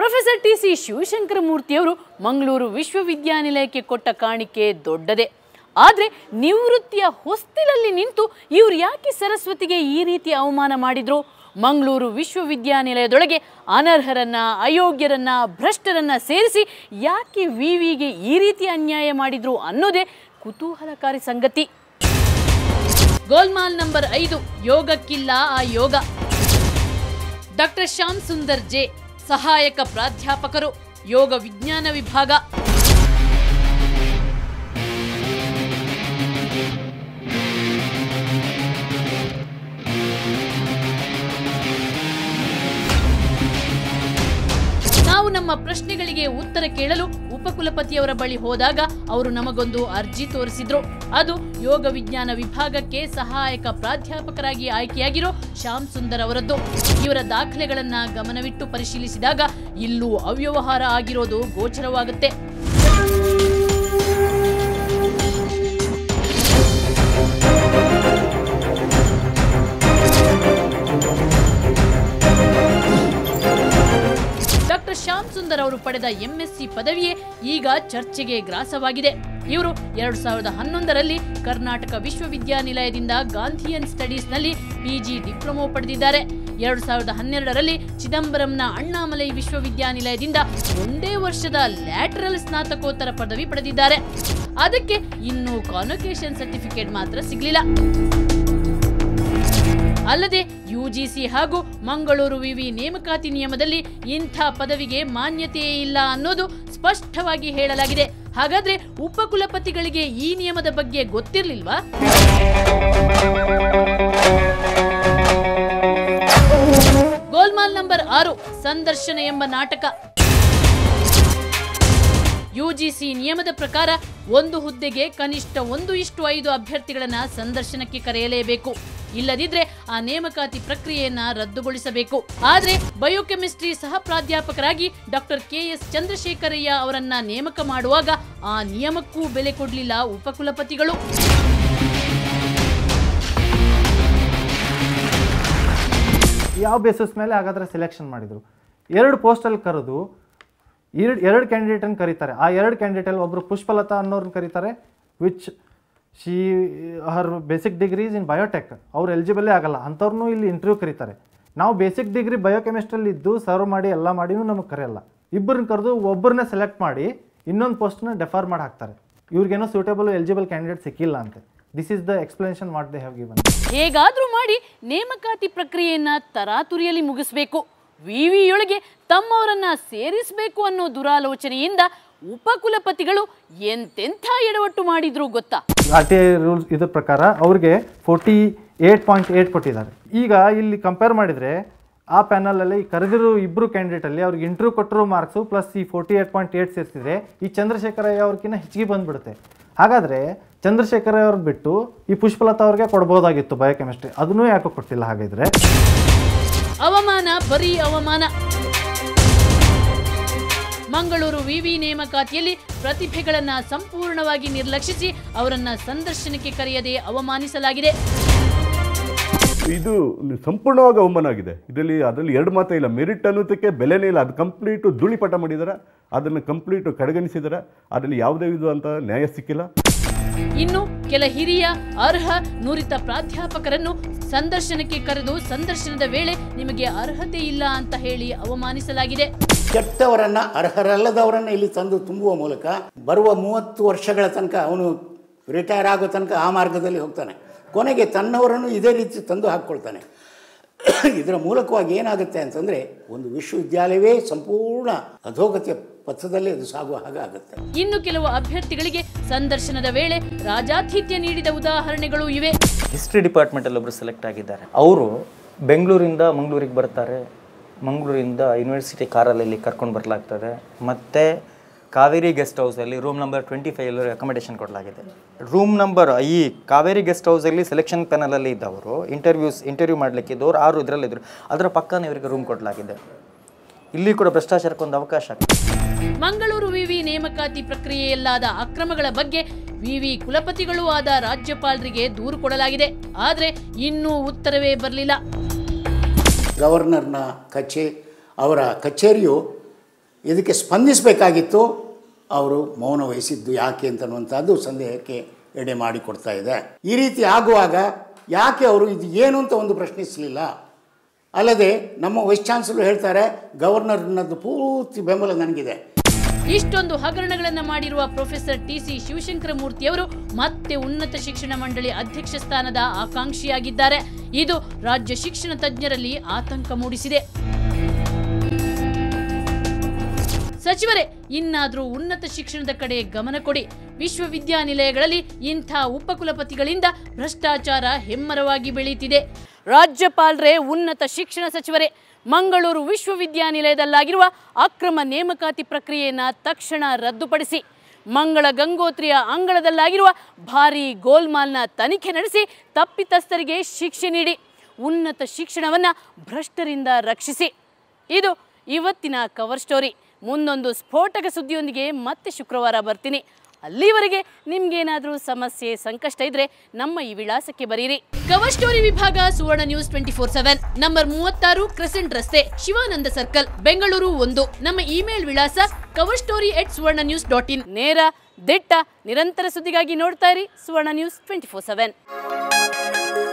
professor T C Shivashankara ಮೂರ್ತಿಯವರು ಮಂಗಳೂರು ವಿಶ್ವವಿದ್ಯಾನಿಲಯಕ್ಕೆ ಕೊಟ್ಟ ಕಾಣಿಕೆ ದೊಡ್ಡದೇ ಆದರೆ ನಿವೃತ್ತಿಯ ಹೊಸ್ತಿಲಲ್ಲಿ ನಿಂತು ಇವರು ಯಾಕೆ ಸರಸ್ವತಿಗೆ ಈ ರೀತಿ ಅವಮಾನ ಮಾಡಿದ್ರು ಮಂಗಳೂರು ವಿಶ್ವವಿದ್ಯಾನಿಲಯದೊಳಗೆ ಅನರ್ಹರನ್ನ ಅಯೋಗ್ಯರನ್ನ ಭ್ರಷ್ಟರನ್ನ ಸೇರಿಸಿ ಯಾಕೆ ವಿವಿಗೆ ಈ ರೀತಿ ಅನ್ಯಾಯ ಮಾಡಿದ್ರು ಅನ್ನೋದೇ ಕುತೂಹಲಕಾರಿ ಸಂಗತಿ ಗೋಲ್ಮಾಲ್ ನಂಬರ್ ಐದು ಯೋಗಕ್ಕಿಲ್ಲ ಆ ಯೋಗ ಡಾಕ್ಟರ್ ಶ್ಯಾಮ್ ಸುಂದರ್ ಜೆ ಸಹಾಯಕ ಪ್ರಾಧ್ಯಾಪಕರು ಯೋಗ ವಿಜ್ಞಾನ ವಿಭಾಗ ನಾವು ನಮ್ಮ ಪ್ರಶ್ನೆಗಳಿಗೆ ಉತ್ತರ ಕೇಳಲು ಉಪಕುಲಪತಿಯವರ ಬಳಿ ಹೋದಾಗ ಅವರು ನಮಗೊಂದು ಅರ್ಜಿ ತೋರಿಸಿದ್ರು ಅದು ಯೋಗ ವಿಜ್ಞಾನ ವಿಭಾಗಕ್ಕೆ ಸಹಾಯಕ ಪ್ರಾಧ್ಯಾಪಕರಾಗಿ ಆಯ್ಕೆಯಾಗಿರೋ ಶ್ಯಾಮ್ ಸುಂದರ್ ಅವರದ್ದು ಇವರ ದಾಖಲೆಗಳನ್ನ ಗಮನವಿಟ್ಟು ಪರಿಶೀಲಿಸಿದಾಗ ಇಲ್ಲೂ ಅವ್ಯವಹಾರ ಆಗಿರೋದು ಗೋಚರವಾಗುತ್ತೆ ಡಾಕ್ಟರ್ ಶ್ಯಾಮ್ ಸುಂದರ್ ಅವರು ಪಡೆದ ಎಂಎಸ್ಸಿ ಪದವಿಯೇ ಈಗ ಚರ್ಚೆಗೆ ಗ್ರಾಸವಾಗಿದೆ ಇವರು ಎರಡು ಸಾವಿರದ ಹನ್ನೊಂದರಲ್ಲಿ ಕರ್ನಾಟಕ ವಿಶ್ವವಿದ್ಯಾನಿಲಯದಿಂದ ಗಾಂಧಿಯನ್ ಸ್ಟಡೀಸ್ನಲ್ಲಿ ಪಿಜಿ ಡಿಪ್ಲೊಮೊ ಪಡೆದಿದ್ದಾರೆ ಎರಡು ಸಾವಿರದ ಹನ್ನೆರಡರಲ್ಲಿ ಚಿದಂಬರಂನ ಅಣ್ಣಾಮಲೈ ವಿಶ್ವವಿದ್ಯಾನಿಲಯದಿಂದ ಒಂದೇ ವರ್ಷದ ಲ್ಯಾಟರಲ್ ಸ್ನಾತಕೋತ್ತರ ಪದವಿ ಪಡೆದಿದ್ದಾರೆ ಅದಕ್ಕೆ ಇನ್ನೂ ಕಾನ್ವೊಕೇಶನ್ ಸರ್ಟಿಫಿಕೇಟ್ ಮಾತ್ರ ಸಿಗಲಿಲ್ಲ ಅಲ್ಲದೆ ಯುಜಿಸಿ ಹಾಗೂ ಮಂಗಳೂರು ವಿವಿ ನೇಮಕಾತಿ ನಿಯಮದಲ್ಲಿ ಇಂಥ ಪದವಿಗೆ ಮಾನ್ಯತೆಯೇ ಇಲ್ಲ ಅನ್ನೋದು ಸ್ಪಷ್ಟವಾಗಿ ಹೇಳಲಾಗಿದೆ ಹಾಗಾದ್ರೆ ಉಪಕುಲಪತಿಗಳಿಗೆ ಈ ನಿಯಮದ ಬಗ್ಗೆ ಗೊತ್ತಿರ್ಲಿಲ್ವಾ ಗೋಲ್ಮಾಲ್ ನಂಬರ್ ಆರು ಸಂದರ್ಶನ ಎಂಬ ನಾಟಕ ಯುಜಿಸಿ ನಿಯಮದ ಪ್ರಕಾರ ಒಂದು ಹುದ್ದೆಗೆ ಕನಿಷ್ಠ ಒಂದು ಇಷ್ಟು ಐದು ಅಭ್ಯರ್ಥಿಗಳನ್ನ ಸಂದರ್ಶನಕ್ಕೆ ಕರೆಯಲೇಬೇಕು ಇಲ್ಲದಿದ್ರೆ ಆ ನೇಮಕಾತಿ ಪ್ರಕ್ರಿಯೆಯನ್ನ ರದ್ದುಗೊಳಿಸಬೇಕು ಆದ್ರೆ ಬಯೋಕೆಮಿಸ್ಟ್ರಿ ಸಹ ಪ್ರಾಧ್ಯಾಪಕರಾಗಿ ಡಾಕ್ಟರ್ ಕೆ ಎಸ್ ಚಂದ್ರಶೇಖರಯ್ಯ ಅವರನ್ನ ನೇಮಕ ಮಾಡುವಾಗ ಆ ನಿಯಮಕ್ಕೂ ಬೆಲೆ ಕೊಡಲಿಲ್ಲ ಉಪಕುಲಪತಿಗಳು ಯಾವ ಬೇಸಿಸ್ ಮೇಲೆ ಹಾಗಾದ್ರೆ ಸೆಲೆಕ್ಷನ್ ಮಾಡಿದರು ಎರಡು ಪೋಸ್ಟಲ್ಲಿ ಕರೆದು ಎರಡು ಎರಡು ಕ್ಯಾಂಡಿಡೇಟನ್ನು ಕರೀತಾರೆ ಆ ಎರಡು ಕ್ಯಾಂಡಿಡೇಟಲ್ಲಿ ಒಬ್ಬರು ಪುಷ್ಪಲತಾ ಅನ್ನೋರನ್ನ ಕರೀತಾರೆ which she her basic degrees in biotech ಅವ್ರು ಎಲಿಜಿಬಲೇ ಆಗಲ್ಲ ಅಂಥವ್ರನ್ನೂ ಇಲ್ಲಿ ಇಂಟರ್ವ್ಯೂ ಕರೀತಾರೆ ನಾವು ಬೇಸಿಕ್ ಡಿಗ್ರಿ ಬಯೋಕೆಮಿಸ್ಟ್ರಲ್ಲಿ ಇದ್ದು ಸರ್ವ್ ಮಾಡಿ ಎಲ್ಲ ಮಾಡಿನೂ ನಮಗೆ ಕರೆಯಲ್ಲ ಇಬ್ಬರನ್ನ ಕರೆದು ಒಬ್ಬರನ್ನ ಸೆಲೆಕ್ಟ್ ಮಾಡಿ ಇನ್ನೊಂದು ಪೋಸ್ಟ್ನ ಡೆಫರ್ ಮಾಡಿ ಹಾಕ್ತಾರೆ ಇವ್ರಿಗೇನೋ ಸೂಟೇಬಲ್ ಎಲಿಜಿಬಲ್ ಕ್ಯಾಂಡಿಡೇಟ್ ಸಿಕ್ಕಿಲ್ಲ ಅಂತೆ this is the explanation what they have given ಹೇಗಾದ್ರೂ ಮಾಡಿ ನೇಮಕಾತಿ ಪ್ರಕ್ರಿಯೆಯನ್ನ ತರಾತುರಿಯಲ್ಲಿ ಮುಗಿಸ್ಬೇಕು ವಿವಿಯೊಳಗೆ ತಮ್ಮವರನ್ನ ಸೇರಿಸಬೇಕು ಅನ್ನೋ ದುರಾಲೋಚನೆಯಿಂದ ಉಪಕುಲಪತಿಗಳು ಎಂತೆಂಥ ಎಡವಟ್ಟು ಮಾಡಿದ್ರು ಗೊತ್ತಾ ಆರ್ ಟಿ ಐ ರೂಲ್ಸ್ ಇದ್ರ ಪ್ರಕಾರ ಅವ್ರಿಗೆ ಫೋರ್ಟಿ ಏಯ್ಟ್ ಪಾಯಿಂಟ್ ಏಯ್ಟ್ ಕೊಟ್ಟಿದ್ದಾರೆ ಈಗ ಇಲ್ಲಿ ಕಂಪೇರ್ ಮಾಡಿದರೆ ಆ ಪ್ಯಾನಲಲ್ಲಿ ಕರೆದಿರೋ ಇಬ್ಬರು ಕ್ಯಾಂಡಿಡೇಟಲ್ಲಿ ಅವ್ರಿಗೆ ಇಂಟರ್ವ್ಯೂ ಕೊಟ್ಟಿರೋ ಮಾರ್ಕ್ಸು ಪ್ಲಸ್ ಈ ಫೋರ್ಟಿ ಏಯ್ಟ್ ಪಾಯಿಂಟ್ ಏಯ್ಟ್ ಸೇರಿಸಿದ್ರೆ ಈ ಚಂದ್ರಶೇಖರಯ್ಯ ಅವ್ರಿಗಿಂತ ಹೆಚ್ಚಿಗೆ ಬಂದ್ಬಿಡುತ್ತೆ ಹಾಗಾದರೆ ಚಂದ್ರಶೇಖರಯ್ಯ ಅವ್ರಿಗೆ ಬಿಟ್ಟು ಈ ಪುಷ್ಪಲತಾ ಅವ್ರಿಗೆ ಕೊಡ್ಬೋದಾಗಿತ್ತು ಬಯೋಕೆಮಿಸ್ಟ್ರಿ ಅದನ್ನೂ ಯಾಕೆ ಕೊಟ್ಟಿಲ್ಲ ಹಾಗಿದ್ರೆ ಅವಮಾನ ಬರೀ ಅವಮಾನ ಮಂಗಳೂರು ವಿವಿ ನೇಮಕಾತಿಯಲ್ಲಿ ಪ್ರತಿಭೆಗಳನ್ನ ಸಂಪೂರ್ಣವಾಗಿ ನಿರ್ಲಕ್ಷಿಸಿ ಅವರನ್ನ ಸಂದರ್ಶನಕ್ಕೆ ಕರೆಯದೆ ಅವಮಾನಿಸಲಾಗಿದೆ ಇದು ಸಂಪೂರ್ಣವಾಗಿ ಅವಮಾನ ಆಗಿದೆ ಇದರಲ್ಲಿ ಅದರಲ್ಲಿ ಎರಡು ಮಾತೇ ಇಲ್ಲ ಮೆರಿಟ್ ಅನ್ನೋದಕ್ಕೆ ಬೆಲೆನೇ ಇಲ್ಲ ಅದು ಕಂಪ್ಲೀಟು ಧೂಳಿಪಟ ಮಾಡಿದ್ದಾರೆ ಅದನ್ನು ಕಂಪ್ಲೀಟು ಕಡೆಗಣಿಸಿದ್ದಾರೆ ಅದರಲ್ಲಿ ಯಾವುದೇ ವಿಧವಾದಂಥ ನ್ಯಾಯ ಸಿಕ್ಕಿಲ್ಲ ಇನ್ನು ಕೆಲ ಹಿರಿಯ ಅರ್ಹ ನುರಿತ ಪ್ರಾಧ್ಯಾಪಕರನ್ನು ಸಂದರ್ಶನಕ್ಕೆ ಕರೆದು ಸಂದರ್ಶನದ ವೇಳೆ ನಿಮಗೆ ಅರ್ಹತೆ ಇಲ್ಲ ಅಂತ ಹೇಳಿ ಅವಮಾನಿಸಲಾಗಿದೆ ಕೆಟ್ಟವರನ್ನ ಅರ್ಹರಲ್ಲದವರನ್ನ ಇಲ್ಲಿ ತಂದು ತುಂಬುವ ಮೂಲಕ ಬರುವ ಮೂವತ್ತು ವರ್ಷಗಳ ತನಕ ಅವನು ರಿಟೈರ್ ಆಗೋ ತನಕ ಆ ಮಾರ್ಗದಲ್ಲಿ ಹೋಗ್ತಾನೆ ಕೊನೆಗೆ ತನ್ನವರನ್ನು ಇದೇ ರೀತಿ ತಂದು ಹಾಕ್ಕೊಳ್ತಾನೆ ಇದರ ಮೂಲಕವಾಗಿ ಏನಾಗುತ್ತೆ ಅಂತಂದರೆ ಒಂದು ವಿಶ್ವವಿದ್ಯಾಲಯವೇ ಸಂಪೂರ್ಣ ಅಧೋಗತಿಯ ಪಥದಲ್ಲಿ ಅದು ಸಾಗುವ ಹಾಗೆ ಆಗುತ್ತೆ ಇನ್ನು ಕೆಲವು ಅಭ್ಯರ್ಥಿಗಳಿಗೆ ಸಂದರ್ಶನದ ವೇಳೆ ರಾಜಾತಿಥ್ಯ ನೀಡಿದ ಉದಾಹರಣೆಗಳು ಇವೆ ಹಿಸ್ಟ್ರಿ ಡಿಪಾರ್ಟ್ಮೆಂಟಲ್ಲಿ ಒಬ್ಬರು ಸೆಲೆಕ್ಟ್ ಆಗಿದ್ದಾರೆ ಅವರು ಬೆಂಗಳೂರಿಂದ ಮಂಗಳೂರಿಗೆ ಬರ್ತಾರೆ ಮಂಗಳೂರಿಂದ ಯೂನಿವರ್ಸಿಟಿ ಕಾರಲ್ಲಿ ಇಲ್ಲಿ ಕರ್ಕೊಂಡು ಬರಲಾಗ್ತದೆ ಮತ್ತು ಕಾವೇರಿ ಗೆಸ್ಟ್ ಹೌಸಲ್ಲಿ ರೂಮ್ ನಂಬರ್ ಟ್ವೆಂಟಿ ಫೈವಲ್ಲಿ ಅಕಾಮಿಡೇಷನ್ ಕೊಡಲಾಗಿದೆ ರೂಮ್ ನಂಬರ್ ಈ ಕಾವೇರಿ ಗೆಸ್ಟ್ ಹೌಸಲ್ಲಿ ಸೆಲೆಕ್ಷನ್ ಪ್ಯಾನಲಲ್ಲಿ ಇದ್ದವರು ಇಂಟರ್ವ್ಯೂಸ್ ಇಂಟರ್ವ್ಯೂ ಮಾಡಲಿಕ್ಕಿದ್ದವರು ಆರು ಇದರಲ್ಲಿದ್ದರು ಅದರ ಪಕ್ಕನೇ ಇವರಿಗೆ ರೂಮ್ ಕೊಡಲಾಗಿದೆ ಇಲ್ಲಿ ಕೂಡ ಭ್ರಷ್ಟಾಚಾರಕ್ಕೊಂದು ಅವಕಾಶ ಮಂಗಳೂರು ವಿವಿ ನೇಮಕಾತಿ ಪ್ರಕ್ರಿಯೆಯಲ್ಲಾದ ಅಕ್ರಮಗಳ ಬಗ್ಗೆ ವಿವಿ ಕುಲಪತಿಗಳೂ ಆದ ರಾಜ್ಯಪಾಲರಿಗೆ ದೂರು ಕೊಡಲಾಗಿದೆ ಆದರೆ ಇನ್ನೂ ಉತ್ತರವೇ ಬರಲಿಲ್ಲ ಗವರ್ನರ್ನ ಕಚೇ ಅವರ ಕಚೇರಿಯು ಇದಕ್ಕೆ ಸ್ಪಂದಿಸಬೇಕಾಗಿತ್ತು ಅವರು ಮೌನ ವಹಿಸಿದ್ದು ಯಾಕೆ ಅಂತನ್ನುವಂಥದ್ದು ಸಂದೇಹಕ್ಕೆ ಎಡೆ ಮಾಡಿಕೊಡ್ತಾ ಇದೆ ಈ ರೀತಿ ಆಗುವಾಗ ಯಾಕೆ ಅವರು ಇದು ಏನು ಅಂತ ಒಂದು ಪ್ರಶ್ನಿಸಲಿಲ್ಲ ಅಲ್ಲದೆ ನಮ್ಮ ವೈಸ್ ಚಾನ್ಸಲರ್ ಹೇಳ್ತಾರೆ ಗವರ್ನರ್ನದ್ದು ಪೂರ್ತಿ ಬೆಂಬಲ ನನಗಿದೆ ಇಷ್ಟೊಂದು ಹಗರಣಗಳನ್ನ ಮಾಡಿರುವ ಪ್ರೊಫೆಸರ್ ಟಿ ಸಿ ಶಿವಶಂಕರ ಮೂರ್ತಿಯವರು ಮತ್ತೆ ಉನ್ನತ ಶಿಕ್ಷಣ ಮಂಡಳಿ ಅಧ್ಯಕ್ಷ ಸ್ಥಾನದ ಆಕಾಂಕ್ಷಿಯಾಗಿದ್ದಾರೆ ಇದು ರಾಜ್ಯ ಶಿಕ್ಷಣ ತಜ್ಞರಲ್ಲಿ ಆತಂಕ ಮೂಡಿಸಿದೆ ಸಚಿವರೇ ಇನ್ನಾದರೂ ಉನ್ನತ ಶಿಕ್ಷಣದ ಕಡೆ ಗಮನ ಕೊಡಿ ವಿಶ್ವವಿದ್ಯಾನಿಲಯಗಳಲ್ಲಿ ಇಂಥ ಉಪಕುಲಪತಿಗಳಿಂದ ಭ್ರಷ್ಟಾಚಾರ ಹೆಮ್ಮರವಾಗಿ ಬೆಳೆಯುತ್ತಿದೆ ರಾಜ್ಯಪಾಲರೇ ಉನ್ನತ ಶಿಕ್ಷಣ ಸಚಿವರೇ ಮಂಗಳೂರು ವಿಶ್ವವಿದ್ಯಾನಿಲಯದಲ್ಲಾಗಿರುವ ಅಕ್ರಮ ನೇಮಕಾತಿ ಪ್ರಕ್ರಿಯೆಯನ್ನು ತಕ್ಷಣ ರದ್ದುಪಡಿಸಿ ಮಂಗಳ ಗಂಗೋತ್ರಿಯ ಅಂಗಳದಲ್ಲಾಗಿರುವ ಭಾರೀ ಗೋಲ್ಮಾಲ್ನ ತನಿಖೆ ನಡೆಸಿ ತಪ್ಪಿತಸ್ಥರಿಗೆ ಶಿಕ್ಷೆ ನೀಡಿ ಉನ್ನತ ಶಿಕ್ಷಣವನ್ನು ಭ್ರಷ್ಟರಿಂದ ರಕ್ಷಿಸಿ ಇದು ಇವತ್ತಿನ ಕವರ್ ಸ್ಟೋರಿ ಮುಂದೊಂದು ಸ್ಫೋಟಕ ಸುದ್ದಿಯೊಂದಿಗೆ ಮತ್ತೆ ಶುಕ್ರವಾರ ಬರ್ತೀನಿ ಅಲ್ಲಿವರೆಗೆ ನಿಮ್ಗೇನಾದರೂ ಸಮಸ್ಯೆ ಸಂಕಷ್ಟ ಇದ್ರೆ ನಮ್ಮ ಈ ವಿಳಾಸಕ್ಕೆ ಬರೀರಿ ಕವರ್ ಸ್ಟೋರಿ ವಿಭಾಗ Suvarna news twenty four seven number ಮೂವತ್ತಾರು ಕ್ರೆಸೆಂಟ್ ರಸ್ತೆ ಶಿವಾನಂದ ಸರ್ಕಲ್ ಬೆಂಗಳೂರು ಒಂದು ನಮ್ಮ ಇಮೇಲ್ ವಿಳಾಸ cover story at Suvarna news dot in ನೇರ ದಿಟ್ಟ ನಿರಂತರ ಸುದ್ದಿಗಾಗಿ ನೋಡ್ತಾ ಇರಿ Suvarna news twenty four seven